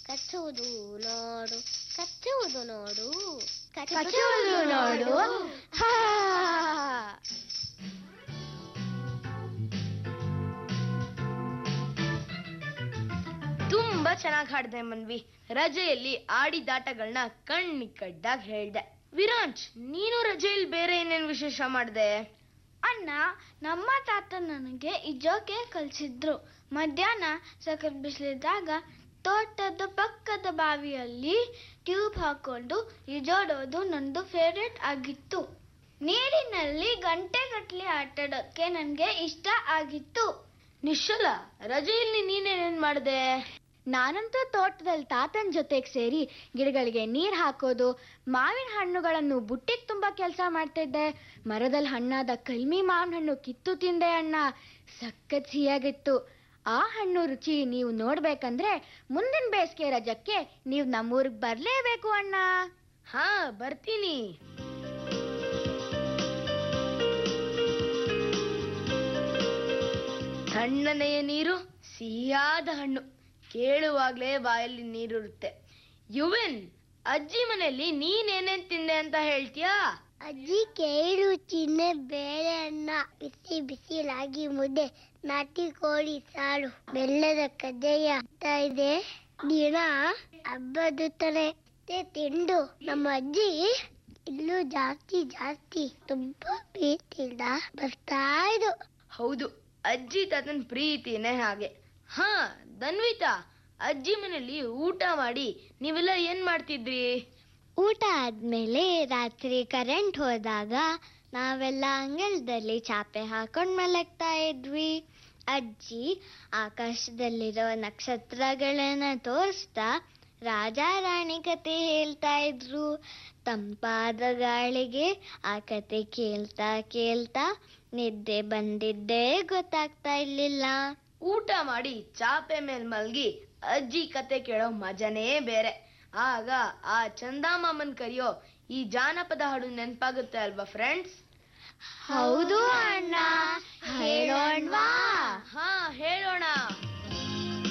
ಕಚ್ಚುವುದು ನೋಡು ಕಚ್ಚುವುದು ನೋಡು ಕಚ್ಚುವುದು ನೋಡು ಹಾ ತುಂಬಾ ಚೆನ್ನಾಗಿ ಹಾಡ್ದೆ ಮನ್ವಿ ರಜೆಯಲ್ಲಿ ಆಡಿದಾಟಗಳನ್ನ ಕಣ್ಣಿಕ್ಕಡ್ಡಾಗ್ ಹೇಳ್ದೆ ವಿರಾಂಚ್ ನೀನು ರಜೆಯಲ್ಲಿ ಬೇರೆ ಏನೇನ್ ವಿಶೇಷ ಮಾಡ್ದೆ ಅಣ್ಣ ನಮ್ಮ ತಾತ ನನಗೆ ಈಜೋಕೆ ಕಲಿಸಿದ್ರು ಮಧ್ಯಾಹ್ನ ಸಖತ್ ಬಿಸಿಲಿದ್ದಾಗ ತೋಟದ ಪಕ್ಕದ ಬಾವಿಯಲ್ಲಿ ಟ್ಯೂಬ್ ಹಾಕೊಂಡು ಈಜೋಡೋದು ನಂದು ಫೇವ್ರೆಟ್ ಆಗಿತ್ತು ನೀರಿನಲ್ಲಿ ಗಂಟೆಗಟ್ಟಲೆ ಆಟಾಡೋಕ್ಕೆ ನನಗೆ ಇಷ್ಟ ಆಗಿತ್ತು ನಿಶ್ಚಲ ರಜೆಯಲ್ಲಿ ನೀನೇನೇನ್ ಮಾಡ್ದೆ ನಾನಂತೂ ತೋಟದಲ್ಲಿ ತಾತನ ಜೊತೆಗೆ ಸೇರಿ ಗಿಡಗಳಿಗೆ ನೀರ್ ಹಾಕೋದು ಮಾವಿನ ಹಣ್ಣುಗಳನ್ನು ಬುಟ್ಟಿಗೆ ತುಂಬಾ ಕೆಲಸ ಮಾಡ್ತಿದ್ದೆ ಮರದಲ್ಲಿ ಹಣ್ಣಾದ ಕಲ್ಮಿ ಮಾವಿನ ಹಣ್ಣು ಕಿತ್ತು ತಿಂದೆ ಅಣ್ಣ ಸಖತ್ ಸಿಹಿಯಾಗಿತ್ತು ಆ ಹಣ್ಣು ರುಚಿ ನೀವು ನೋಡ್ಬೇಕಂದ್ರೆ ಮುಂದಿನ ಬೇಸಿಗೆ ರಜಕ್ಕೆ ನೀವು ನಮ್ಮೂರಿಗೆ ಬರ್ಲೇಬೇಕು ಅಣ್ಣ ಹಾ ಬರ್ತೀನಿ ತಣ್ಣನೆಯ ನೀರು ಸಿಹಿಯಾದ ಹಣ್ಣು ಕೇಳುವಾಗ್ಲೇ ಬಾಯಲ್ಲಿ ನೀರಿರುತ್ತೆ ಯುವೆನ್ ಅಜ್ಜಿ ಮನೆಯಲ್ಲಿ ನೀನೇನೇನ್ ತಿಂದೆ ಅಂತ ಹೇಳ್ತೀಯಾ ಅಜ್ಜಿ ಕೇಳು ಚಿನ್ನೆ ಬೇಳೆ ಅನ್ನ ಬಿಸಿ ಬಿಸಿಲಾಗಿ ಮುದ್ದೆ ನಾಟಿ ಕೋಳಿ ಸಾರು ಬೆಲ್ಲದ ಕಜ್ಜಾಯ ಆಗ್ತಾ ಇದೆ ದಿನ ಹಬ್ಬದ ತರ ತಿಂಡು ನಮ್ಮ ಅಜ್ಜಿ ಇಲ್ಲೂ ಜಾಸ್ತಿ ಜಾಸ್ತಿ ತುಂಬಾ ಪ್ರೀತಿಯಿಂದ ಬರ್ತಾ ಇದ್ದು ಹೌದು ಅಜ್ಜಿ ತಾತನ್ ಪ್ರೀತಿನೇ ಹಾಗೆ ಹಾ ಧನ್ವಿತಾ ಅಜ್ಜಿ ಮನೆಯಲ್ಲಿ ಊಟ ಮಾಡಿ ನೀವೆಲ್ಲ ಏನ್ ಮಾಡ್ತಿದ್ರಿ ಊಟ ಆದ್ಮೇಲೆ ರಾತ್ರಿ ಕರೆಂಟ್ ಹೋದಾಗ ನಾವೆಲ್ಲ ಅಂಗಳದಲ್ಲಿ ಚಾಪೆ ಹಾಕೊಂಡ್ ಮಲಗ್ತಾ ಇದ್ವಿ ಅಜ್ಜಿ ಆಕಾಶದಲ್ಲಿರೋ ನಕ್ಷತ್ರಗಳನ್ನ ತೋರಿಸ್ತಾ ರಾಜ ರಾಣಿ ಕತೆ ಹೇಳ್ತಾ ಇದ್ರು ತಂಪಾದ ಗಾಳಿಗೆ ಆ ಕತೆ ಕೇಳ್ತಾ ಕೇಳ್ತಾ ನಿದ್ದೆ ಬಂದಿದ್ದೇ ಗೊತ್ತಾಗ್ತಾ ಇರ್ಲಿಲ್ಲ ಊಟ ಮಾಡಿ ಚಾಪೆ ಮೇಲ್ ಮಲ್ಗಿ ಅಜ್ಜಿ ಕತೆ ಕೇಳೋ ಮಜನೇ ಬೇರೆ ಆಗ ಆ ಚಂದಾಮಾಮನ್ ಕರೆಯೋ ಈ ಜಾನಪದ ಹಾಡು ನೆನ್ಪಾಗುತ್ತೆ ಅಲ್ವಾ ಫ್ರೆಂಡ್ಸ್ ಹೌದು ಅಣ್ಣ ಹೇಳೋಣ್ವಾ ಹಾ ಹೇಳೋಣ